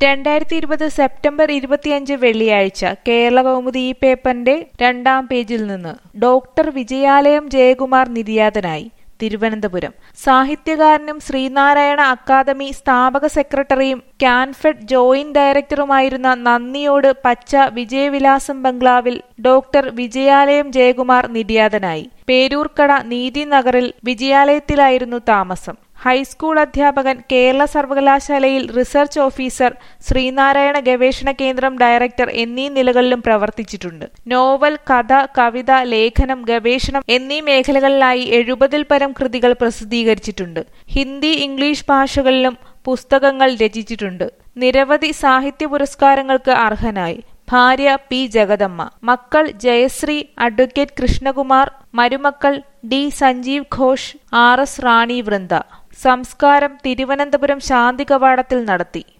രണ്ടായിരത്തി ഇരുപത് സെപ്റ്റംബർ ഇരുപത്തിയഞ്ച് വെള്ളിയാഴ്ച കേരള കൗമുദി ഈ പേപ്പറിന്റെ രണ്ടാം പേജിൽ നിന്ന് ഡോക്ടർ വിജയാലയം ജയകുമാർ നിര്യാതനായി തിരുവനന്തപുരം സാഹിത്യകാരനും ശ്രീനാരായണ അക്കാദമി സ്ഥാപക സെക്രട്ടറിയും കാൻഫെഡ് ജോയിന്റ് ഡയറക്ടറുമായിരുന്ന നന്ദിയോട് പച്ച വിജയവിലാസം ബംഗ്ലാവിൽ ഡോക്ടർ വിജയാലയം ജയകുമാർ നിര്യാതനായി പേരൂർക്കട നീതി നഗറിൽ വിജയാലയത്തിലായിരുന്നു താമസം ഹൈസ്കൂൾ അധ്യാപകൻ കേരള സർവകലാശാലയിൽ റിസർച്ച് ഓഫീസർ ശ്രീനാരായണ ഗവേഷണ കേന്ദ്രം ഡയറക്ടർ എന്നീ നിലകളിലും പ്രവർത്തിച്ചിട്ടുണ്ട് നോവൽ കഥ കവിത ലേഖനം ഗവേഷണം എന്നീ മേഖലകളിലായി എഴുപതിൽ പരം കൃതികൾ പ്രസിദ്ധീകരിച്ചിട്ടുണ്ട് ഹിന്ദി ഇംഗ്ലീഷ് ഭാഷകളിലും പുസ്തകങ്ങൾ രചിച്ചിട്ടുണ്ട് നിരവധി സാഹിത്യ പുരസ്കാരങ്ങൾക്ക് അർഹനായി ഭാര്യ പി ജഗദമ്മ മക്കൾ ജയശ്രീ അഡ്വക്കേറ്റ് കൃഷ്ണകുമാർ മരുമക്കൾ D Sanjeev Ghosh R S Rani Vrinda സംസ്കാരം തിരുവനന്തപുരം ശാന്തി കവാടത്തിൽ നടത്തി